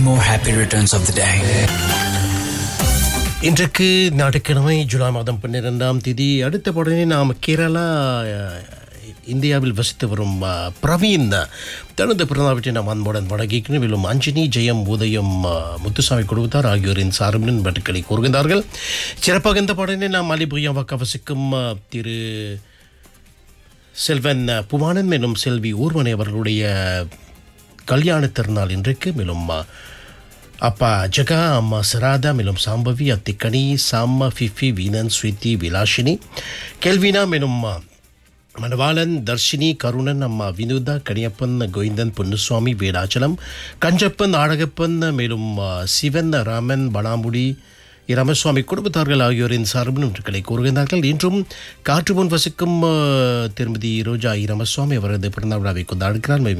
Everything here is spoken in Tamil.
more happy returns of the day. இன்றைக்கு ஞாயிற்றுக்கிழமை ஜூலை மாதம் பன்னிரெண்டாம் தேதி அடுத்த உடனே நாம் கேரளா அஹ், இந்தியாவில் வசித்து வரும் அஹ், பிரவீன் தனது பிறந்தநாட்டை நாம் அன்புடன் வழங்கிக்கணும் மேலும் அஞ்சனி ஜெயம் உதயம் அஹ், முத்துசாமி குடும்பத்தார் ஆகியோரின் சார்பின் பட்டுக்களை கூறுகின்றார்கள் சிறப்பாக இந்த பாடலை நாம் அலிபுயாவாக்க வசிக்கும் அஹ், திரு செல்வன் அஹ், புவானன் மேலும் செல்வி ஊர்வனை அவர்களுடைய கல்யாண திருநாள் இன்றைக்கு மேலும் அஹ், அப்பா ஜகா அம்மா சராதா மேலும் சாம்பவி அத்திக்கணி சாம்மா ஃபிஃபி வீனன் ஸ்வீதி விலாஷினி கெல்வினா மேலும் அஹ், மணவாளன் தர்ஷினி கருணன் அம்மா வினுதா கணியப்பன் கோவிந்தன் பொன்னுசுவாமி வேடாச்சலம் கஞ்சப்பன் ஆழகப்பன் மேலும் அஹ், சிவன் ராமன் பலாமுடி ராமசுவாமி குடும்பத்தார்கள் ஆகியோரின் சார்பில் இன்றுக்களை கூறுகின்றார்கள் இன்றும் காற்று முன் வசிக்கும் அஹ், திருமதி ரோஜா ராமசுவாமி அவரது பிறந்த விழாவை கொண்டாடுகிறார்